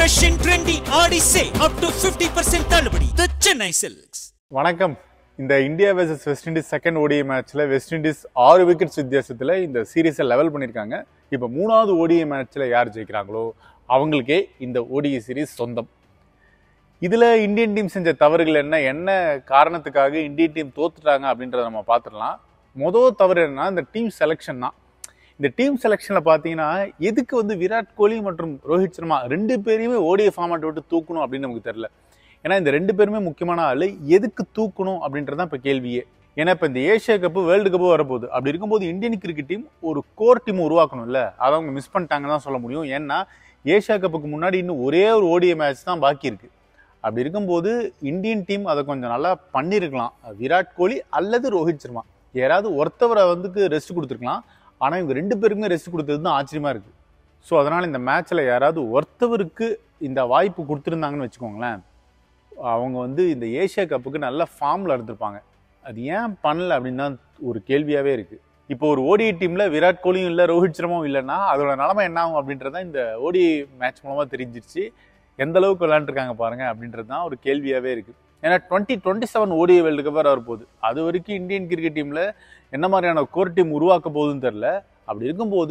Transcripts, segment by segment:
fashion trendy ஆடி சே up to 50% தள்ளுபடி தி Chennai silks வணக்கம் இந்த India versus West Indies second ODI மேட்ச்ல வெஸ்ட் இண்டீஸ் ஆறு விக்கெட்ஸ் வித்தியாசத்துல இந்த சீரீஸை லெவல் பண்ணியிருக்காங்க இப்போ மூணாவது ஓடிஐ மேட்ச்ல யார் ஜெயிக்கிறாங்களோ அவங்களுக்கே இந்த ஓடிஐ சீரீஸ் சொந்தம் இதுல இந்தியன் டீம் செஞ்ச தவறுகள் என்ன என்ன காரணத்துக்காக இந்தியன் டீம் தோத்துட்டாங்க அப்படின்றத நம்ம பார்த்துடலாம் மொதல் தவறு என்னன்னா இந்த டீம் செலெக்ஷன் தான் இந்த டீம் செலெக்ஷன்ல பாத்தீங்கன்னா எதுக்கு வந்து விராட் கோலி மற்றும் ரோஹித் சர்மா ரெண்டு பேரையுமே ஓடிஐ ஃபார்மேட் விட்டு தூக்கணும் அப்படின்னு நமக்கு தெரியல ஏன்னா இந்த ரெண்டு பேருமே முக்கியமான ஆளு எதுக்கு தூக்கணும் அப்படின்றது தான் இப்போ கேள்வியே ஏன்னா இப்போ இந்த ஏஷியா கப்பு வேர்ல்டு கப்பு வரப்போகுது அப்படி இருக்கும்போது இந்தியன் கிரிக்கெட் டீம் ஒரு கோர் டீம் உருவாக்கணும்ல அதை அவங்க மிஸ் பண்ணிட்டாங்கன்னு தான் சொல்ல முடியும் ஏன்னா ஏஷியா கப்புக்கு முன்னாடி இன்னும் ஒரே ஒரு ஓடிஐ மேட்ச் தான் பாக்கி இருக்கு அப்படி இருக்கும்போது இந்தியன் டீம் அதை கொஞ்சம் நல்லா பண்ணியிருக்கலாம் விராட் கோலி அல்லது ரோஹித் சர்மா யாராவது ஒருத்தவரை வந்து ரெஸ்ட் கொடுத்துருக்கலாம் ஆனால் இவங்க ரெண்டு பேருக்குமே ரெஸ்ட் கொடுத்தது தான் ஆச்சரியமா இருக்கு ஸோ அதனால் இந்த மேட்ச்சில் யாராவது ஒருத்தவருக்கு இந்த வாய்ப்பு கொடுத்துருந்தாங்கன்னு வச்சுக்கோங்களேன் அவங்க வந்து இந்த ஏஷியா கப்புக்கு நல்ல ஃபார்மில் இருந்திருப்பாங்க அது ஏன் பண்ணல அப்படின்னு தான் ஒரு கேள்வியாகவே இருக்குது இப்போ ஒரு ஓடிஐ டீமில் விராட் கோலியும் இல்லை ரோஹித் சர்மாவும் இல்லைன்னா அதோட நிலமை என்ன ஆகும் அப்படின்றத இந்த ஓடிஐ மேட்ச் மூலமாக தெரிஞ்சிருச்சு எந்த அளவுக்கு விளையாண்டுருக்காங்க பாருங்க அப்படின்றது தான் ஒரு கேள்வியாகவே இருக்குது ஏன்னா twenty twenty seven ODI world cup வர போகுது அது வரைக்கும் இந்தியன் கிரிக்கெட் டீமில் என்ன மாதிரியான கோர் டீம் உருவாக்க போகுதுன்னு தெரில அப்படி இருக்கும்போது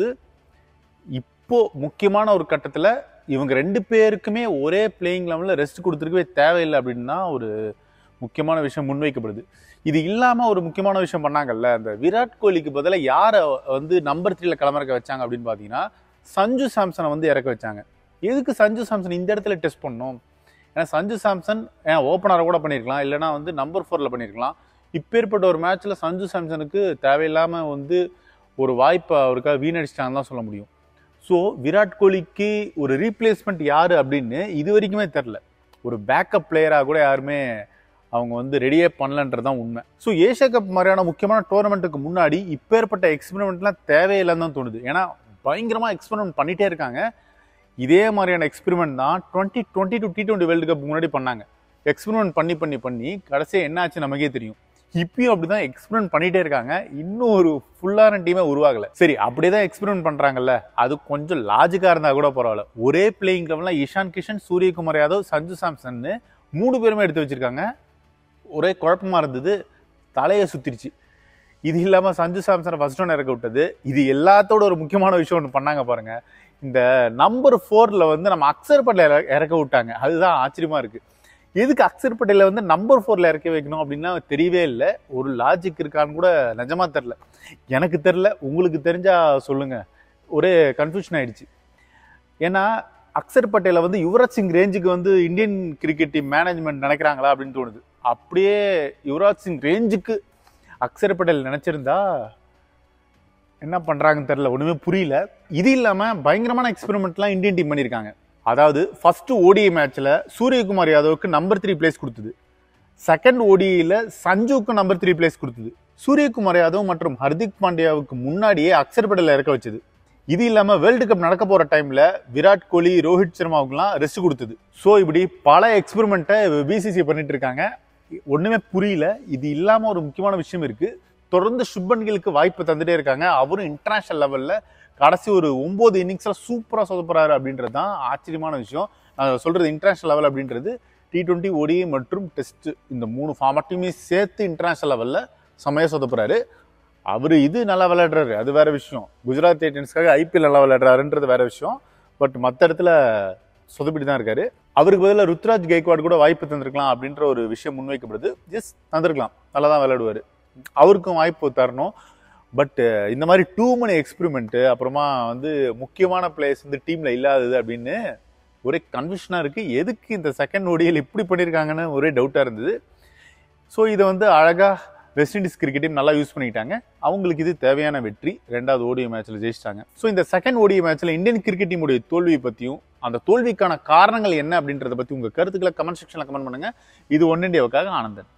இப்போ முக்கியமான ஒரு கட்டத்தில் இவங்க ரெண்டு பேருக்குமே ஒரே பிளேயிங் லெவலில் ரெஸ்ட் கொடுத்துருக்கவே தேவையில்லை அப்படின்னு தான் ஒரு முக்கியமான விஷயம் முன்வைக்கப்படுது இது இல்லாமல் ஒரு முக்கியமான விஷயம் பண்ணாங்கல்ல அந்த விராட் கோலிக்கு பதிலாக யாரை வந்து நம்பர் த்ரீல களமிறக்க வச்சாங்க அப்படின்னு பார்த்தீங்கன்னா சஞ்சு சாம்சனை வந்து இறக்க வச்சாங்க எதுக்கு சஞ்சு சாம்சன் இந்த இடத்துல டெஸ்ட் பண்ணணும் ஏன்னா சஞ்சு சாம்சன் ஏன் ஓப்பனரை கூட பண்ணியிருக்கலாம் இல்லைனா வந்து நம்பர் ஃபோரில் பண்ணியிருக்கலாம் இப்பேற்பட்ட ஒரு மேட்ச்சில் சஞ்சு சாம்சனுக்கு தேவையில்லாமல் வந்து ஒரு வாய்ப்பை அவருக்காக வீணடிச்சிட்டாங்கன்னு தான் சொல்ல முடியும் ஸோ விராட் கோலிக்கு ஒரு ரீப்ளேஸ்மெண்ட் யார் அப்படின்னு இது வரைக்குமே தெரில ஒரு பேக்கப் பிளேயராக கூட யாருமே அவங்க வந்து ரெடியே பண்ணலன்றது தான் உண்மை ஸோ ஏஷியா கப் மாதிரியான முக்கியமான டோர்னமெண்ட்டுக்கு முன்னாடி இப்பேற்பட்ட எக்ஸ்பெரிமெண்ட்லாம் தேவையில்லைன்னு தான் தோணுது ஏன்னா பயங்கரமாக எக்ஸ்பெரிமெண்ட் பண்ணிகிட்டே இருக்காங்க இதே மாதிரியான எக்ஸ்பெரிமெண்ட் தான் twenty twenty two T twenty world cup முன்னாடி பண்ணாங்க எக்ஸ்பெரிமெண்ட் பண்ணி பண்ணி பண்ணி கடைசியாக என்ன ஆச்சு நமக்கே தெரியும் இப்பயும் அப்படிதான் எக்ஸ்பெரிமெண்ட் பண்ணிட்டே இருக்காங்க இன்னும் ஒரு ஃபுல்லான டீமே உருவாகல சரி அப்படியே தான் எக்ஸ்பெரிமெண்ட் பண்றாங்கல்ல அது கொஞ்சம் லாஜிக்கா இருந்தா கூட பரவாயில்ல ஒரே பிளேயிங் லெவல்ல இஷான் கிஷன் சூரியகுமார் யாதவ் சஞ்சு சாம்சன் மூணு பேருமே எடுத்து வச்சிருக்காங்க ஒரே குழப்பமா இருந்தது தலையை சுத்திருச்சு இது இல்லாம சஞ்சு சாம்சனை ஃபர்ஸ்ட் ஒன் இறக்க விட்டது இது எல்லாத்தோட ஒரு முக்கியமான விஷயம் ஒன்று பண்ணாங்க பாருங்க இந்த நம்பர் ஃபோர்ல வந்து நம்ம அக்சர் பட்டேல இறக்க விட்டாங்க அதுதான் ஆச்சரியமா இருக்கு எதுக்கு அக்சர் பட்டேல வந்து நம்பர் ஃபோர்ல இறக்கி வைக்கணும் அப்படின்னா தெரியவே இல்லை ஒரு லாஜிக் இருக்கான்னு கூட நிஜமா தெரில எனக்கு தெரில உங்களுக்கு தெரிஞ்சா சொல்லுங்க ஒரே கன்ஃபியூஷன் ஆயிடுச்சு ஏன்னா அக்சர் பட்டேலை வந்து யுவராஜ் சிங் ரேஞ்சுக்கு வந்து இந்தியன் கிரிக்கெட் டீம் மேனேஜ்மெண்ட் நினைக்கிறாங்களா அப்படின்னு தோணுது அப்படியே யுவராஜ் சிங் ரேஞ்சுக்கு அக்சர் பட்டேல் நினைச்சிருந்தா என்ன பண்றாங்கன்னு தெரியல ஒண்ணுமே புரியல இது இல்லாம பயங்கரமான எக்ஸ்பெரிமெண்ட்லாம் இந்தியன் டீம் பண்ணியிருக்காங்க அதாவது ஃபர்ஸ்ட் ஓடிஐ மேட்ச்ல சூரியகுமார் யாதவுக்கு நம்பர் த்ரீ பிளேஸ் கொடுத்தது செகண்ட் ஓடிஐல சஞ்சுவுக்கு நம்பர் த்ரீ பிளேஸ் கொடுத்தது சூரியகுமார் யாதவ் மற்றும் ஹர்திக் பாண்டியாவுக்கு முன்னாடியே அக்சர் பட்டேல இறக்க வச்சது இது இல்லாம வேர்ல்டு கப் நடக்க போற டைம்ல விராட் கோலி ரோஹித் சர்மாவுக்குலாம் ரெஸ்ட் கொடுத்தது ஸோ இப்படி பல எக்ஸ்பெரிமெண்ட்டை பிசிசி பண்ணிட்டு இருக்காங்க ஒண்ணுமே புரியல இது இல்லாம ஒரு முக்கியமான விஷயம் இருக்கு தொடர்ந்து சுப்பன்களுக்கு வாய்ப்பு தந்துட்டே இருக்காங்க அவரும் இன்டர்நேஷனல் லெவல்ல கடைசி ஒரு ஒன்பது இன்னிங்ஸ்ல சூப்பரா சொதப்புறாரு அப்படின்றது தான் ஆச்சரியமான விஷயம் நான் சொல்றது இன்டர்நேஷனல் லெவல் அப்படின்றது டி டுவெண்ட்டி ஓடிஐ மற்றும் டெஸ்ட் இந்த மூணு ஃபார்மட்டையுமே சேர்த்து இன்டர்நேஷனல் லெவல்ல செமையா சொதப்புறாரு அவர் இது நல்லா விளையாடுறாரு அது வேற விஷயம் குஜராத் டைட்டன்ஸ்க்காக ஐபிஎல் நல்லா விளையாடுறாருன்றது வேற விஷயம் பட் மற்ற இடத்துல சொதப்பிட்டு தான் இருக்காரு அவருக்கு பதிலாக ருத்ராஜ் கெய்க்வாட் கூட வாய்ப்பு தந்திருக்கலாம் அப்படின்ற ஒரு விஷயம் முன்வைக்கப்படுது ஜஸ்ட் தந்திருக்கலாம் நல்லா தான் விளையாடுவார் அவருக்கும் வாய்ப்பு தரணும் பட் இந்த மாதிரி டூ மணி எக்ஸ்பெரிமெண்ட்டு அப்புறமா வந்து முக்கியமான பிளேயர்ஸ் வந்து டீமில் இல்லாதது அப்படின்னு ஒரே கன்ஃபியூஷனாக இருக்குது எதுக்கு இந்த செகண்ட் ஓடியில் இப்படி பண்ணியிருக்காங்கன்னு ஒரே டவுட்டாக இருந்தது ஸோ இதை வந்து அழகாக வெஸ்ட் இண்டீஸ் கிரிக்கெட் டீம் நல்லா யூஸ் பண்ணிக்கிட்டாங்க அவங்களுக்கு இது தேவையான வெற்றி ரெண்டாவது ஓடிஐ மேட்ச்ல ஜெயிச்சிட்டாங்க ஸோ இந்த செகண்ட் ஓடிஐ மேட்ச்ல இந்தியன் கிரிக்கெட் டீமுடைய தோல்வியை பத்தியும் அந்த தோல்விக்கான காரணங்கள் என்ன அப்படின்றத பத்தி உங்க கருத்துக்களை கமெண்ட் செக்ஷன்ல கமெண்ட் பண்ணுங்க இது ஒன் இண்டியாவுக்காக ஆனந்தன்